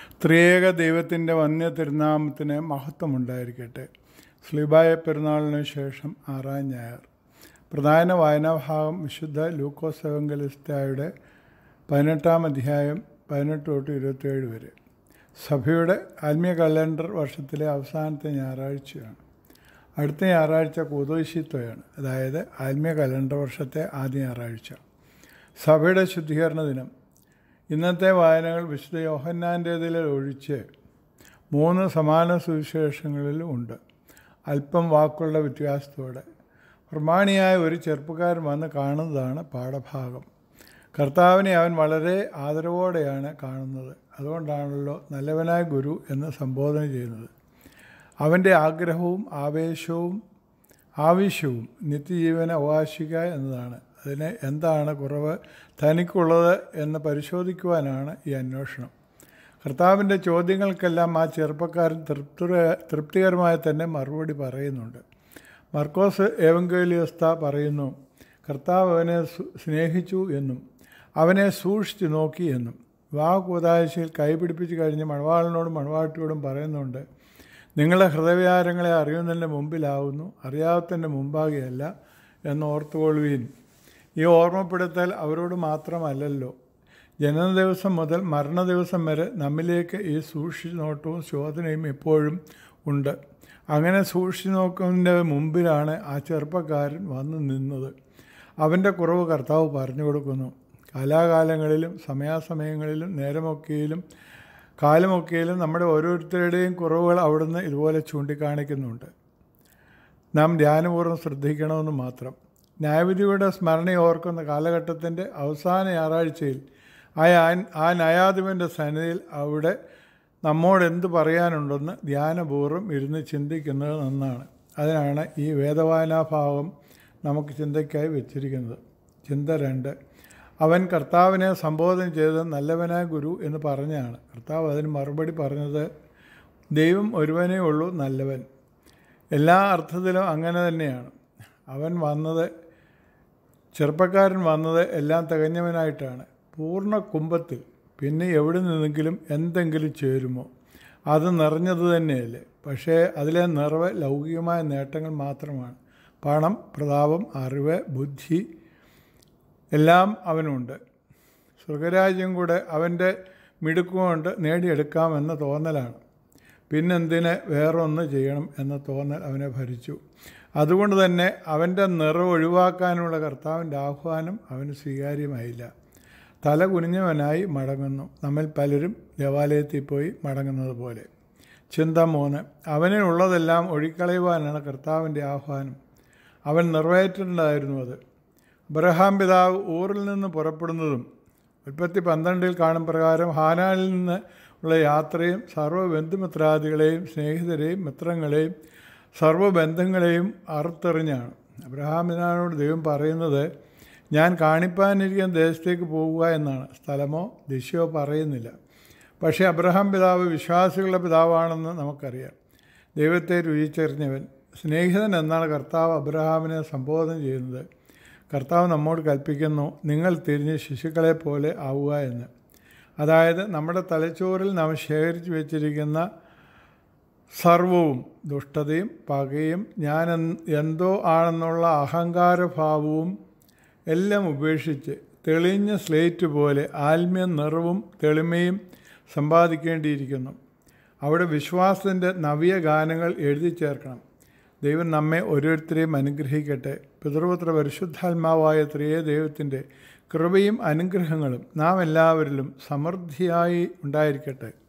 ത്രിയേക ദൈവത്തിൻ്റെ വന്യ തിരുനാമത്തിന് മഹത്വമുണ്ടായിരിക്കട്ടെ സ്ലിബായ പെരുന്നാളിന് ശേഷം ആറാം ഞായർ പ്രധാന വായനാഭാഗം വിശുദ്ധ ലൂക്കോസ് എവങ്കലിസ്റ്റായുടെ പതിനെട്ടാം അധ്യായം പതിനെട്ട് തൊട്ട് ഇരുപത്തേഴ് വരെ സഭയുടെ ആത്മീയ കലണ്ടർ വർഷത്തിലെ അവസാനത്തെ ഞായറാഴ്ചയാണ് അടുത്ത ഞായറാഴ്ച കൂതോശിത്വയാണ് അതായത് ആത്മീയ കലണ്ടർ വർഷത്തെ ആദ്യ ഞായറാഴ്ച സഭയുടെ ശുദ്ധീകരണ ദിനം ഇന്നത്തെ വായനകൾ വിശുദ്ധ യോഹന്നാൻ്റേതിൽ ഒഴിച്ച് മൂന്ന് സമാന സുവിശേഷങ്ങളിലും ഉണ്ട് അല്പം വാക്കുകളുടെ വ്യത്യാസത്തോടെ പ്രമാണിയായ ഒരു ചെറുപ്പക്കാരൻ വന്ന് കാണുന്നതാണ് പാഠഭാഗം കർത്താവിനെ അവൻ വളരെ ആദരവോടെയാണ് കാണുന്നത് അതുകൊണ്ടാണല്ലോ നല്ലവനായ ഗുരു എന്ന് സംബോധന ചെയ്യുന്നത് അവൻ്റെ ആഗ്രഹവും ആവേശവും ആവശ്യവും നിത്യജീവന അവകാശിക്കുക എന്നതാണ് അതിന് എന്താണ് കുറവ് തനിക്കുള്ളത് എന്ന് പരിശോധിക്കുവാനാണ് ഈ അന്വേഷണം കർത്താവിൻ്റെ ചോദ്യങ്ങൾക്കെല്ലാം ആ ചെറുപ്പക്കാരൻ തൃപ്തി തൃപ്തികരമായി തന്നെ മറുപടി പറയുന്നുണ്ട് മർക്കോസ് ഏവങ്കേലിയസ്ത പറയുന്നു കർത്താവ് അവനെ സ്നേഹിച്ചു എന്നും അവനെ സൂക്ഷിച്ചു നോക്കി എന്നും വിവാഹ കൂതാശയിൽ കൈപിടിപ്പിച്ച് കഴിഞ്ഞ് മണവാളിനോടും മണവാട്ടിയോടും പറയുന്നുണ്ട് നിങ്ങളുടെ ഹൃദയവിചാരങ്ങളെ അറിയുന്നതിൻ്റെ മുമ്പിലാവുന്നു അറിയാത്തതിൻ്റെ മുമ്പാകെയല്ല എന്ന് ഓർത്തുകൊള്ളുവീൻ ഈ ഓർമ്മപ്പെടുത്തൽ അവരോട് മാത്രമല്ലല്ലോ ജനന ദിവസം മുതൽ മരണ ദിവസം വരെ നമ്മിലേക്ക് ഈ സൂക്ഷിച്ചു നോട്ടവും ശോധനയും എപ്പോഴും ഉണ്ട് അങ്ങനെ സൂക്ഷിച്ചു നോക്കുന്നതിൻ്റെ മുമ്പിലാണ് ആ ചെറുപ്പക്കാരൻ വന്നു നിന്നത് അവൻ്റെ കുറവ് കർത്താവ് പറഞ്ഞു കൊടുക്കുന്നു കാലാകാലങ്ങളിലും സമയാസമയങ്ങളിലും നേരമൊക്കെയിലും കാലമൊക്കെയിലും നമ്മുടെ ഓരോരുത്തരുടെയും കുറവുകൾ അവിടുന്ന് ഇതുപോലെ ചൂണ്ടിക്കാണിക്കുന്നുണ്ട് നാം ധ്യാനപൂർവ്വം ശ്രദ്ധിക്കണമെന്ന് മാത്രം ന്യായവിധിയുടെ സ്മരണ ഓർക്കുന്ന കാലഘട്ടത്തിൻ്റെ അവസാന ഞായറാഴ്ചയിൽ ആ ആ ന്യായാധിപൻ്റെ സന്നിധിയിൽ അവിടെ നമ്മോട് എന്ത് പറയാനുണ്ടെന്ന് ധ്യാനപൂർവ്വം ഇരുന്ന് ചിന്തിക്കുന്നത് നന്നാണ് അതിനാണ് ഈ വേദവായനാഭാവം നമുക്ക് ചിന്തയ്ക്കായി വെച്ചിരിക്കുന്നത് ചിന്ത രണ്ട് അവൻ കർത്താവിനെ സംബോധന ചെയ്ത് നല്ലവനായ ഗുരു എന്ന് പറഞ്ഞാണ് കർത്താവ് അതിന് മറുപടി പറഞ്ഞത് ദൈവം ഒരുവനേ ഉള്ളൂ നല്ലവൻ എല്ലാ അർത്ഥത്തിലും അങ്ങനെ തന്നെയാണ് അവൻ വന്നത് ചെറുപ്പക്കാരൻ വന്നത് എല്ലാം തികഞ്ഞവനായിട്ടാണ് പൂർണ്ണ കുംഭത്തിൽ പിന്നെ എവിടെ നിന്നെങ്കിലും എന്തെങ്കിലും ചേരുമോ അത് നിറഞ്ഞത് തന്നെയല്ലേ പക്ഷേ അതിലെ നിറവ് ലൗകികമായ നേട്ടങ്ങൾ മാത്രമാണ് പണം പ്രതാപം അറിവ് ബുദ്ധി എല്ലാം അവനുണ്ട് സ്വർഗരാജ്യം കൂടെ അവൻ്റെ മിടുക്കുകൊണ്ട് നേടിയെടുക്കാമെന്ന തോന്നലാണ് പിന്നെന്തിന് വേറൊന്ന് ചെയ്യണം എന്ന തോന്നൽ അവനെ ഭരിച്ചു അതുകൊണ്ട് തന്നെ അവൻ്റെ നിറവ് ഒഴിവാക്കാനുള്ള കർത്താവിൻ്റെ ആഹ്വാനം അവന് സ്വീകാര്യമായില്ല തല കുനിഞ്ഞവനായി മടങ്ങുന്നു നമ്മിൽ പലരും ദേവാലയത്തിൽ പോയി മടങ്ങുന്നത് പോലെ ചിന്ത മൂന്ന് അവനിലുള്ളതെല്ലാം ഒഴിക്കളയുവാനാണ് കർത്താവിൻ്റെ ആഹ്വാനം അവൻ നിറവേറ്റേണ്ടതായിരുന്നു അത് അബ്രഹാം പിതാവ് ഊറിൽ നിന്ന് പുറപ്പെടുന്നതും ഉൽപ്പത്തി പന്ത്രണ്ടിൽ കാണും പ്രകാരം ഹാനാനിൽ നിന്ന് ഉള്ള യാത്രയും സർവ്വ ബന്ധുമിത്രാദികളെയും സ്നേഹിതരെയും മിത്രങ്ങളെയും സർവ്വബന്ധങ്ങളെയും അറുത്തെറിഞ്ഞാണ് അബ്രഹാമിനോട് ദൈവം പറയുന്നത് ഞാൻ കാണിപ്പാനിരിക്കുന്ന ദേശത്തേക്ക് പോകുക എന്നാണ് സ്ഥലമോ ദിശയോ പറയുന്നില്ല പക്ഷേ അബ്രഹാം പിതാവ് വിശ്വാസികളുടെ പിതാവാണെന്ന് നമുക്കറിയാം ദൈവത്തെ രുചിച്ചെറിഞ്ഞവൻ സ്നേഹിതൻ എന്നാണ് കർത്താവ് അബ്രഹാമിനെ സംബോധന ചെയ്യുന്നത് കർത്താവ് നമ്മോട് കൽപ്പിക്കുന്നു നിങ്ങൾ തിരിഞ്ഞ് ശിശുക്കളെ പോലെ ആവുക എന്ന് അതായത് നമ്മുടെ തലച്ചോറിൽ നാം ശേഖരിച്ചു വെച്ചിരിക്കുന്ന സർവവും ദുഷ്ടതയും പകയും ഞാൻ എന്തോ ആണെന്നുള്ള അഹങ്കാരഭാവവും എല്ലാം ഉപേക്ഷിച്ച് തെളിഞ്ഞ സ്ലേറ്റ് പോലെ ആത്മീയ നിറവും തെളിമയും സമ്പാദിക്കേണ്ടിയിരിക്കുന്നു അവിടെ വിശ്വാസത്തിൻ്റെ നവ്യ ഗാനങ്ങൾ എഴുതി ചേർക്കണം ദൈവം നമ്മെ ഓരോരുത്തരെയും അനുഗ്രഹിക്കട്ടെ പിതൃപുത്ര പരിശുദ്ധാത്മാവായ ത്രിയേ ദൈവത്തിൻ്റെ കൃപയും അനുഗ്രഹങ്ങളും നാം എല്ലാവരിലും സമൃദ്ധിയായി ഉണ്ടായിരിക്കട്ടെ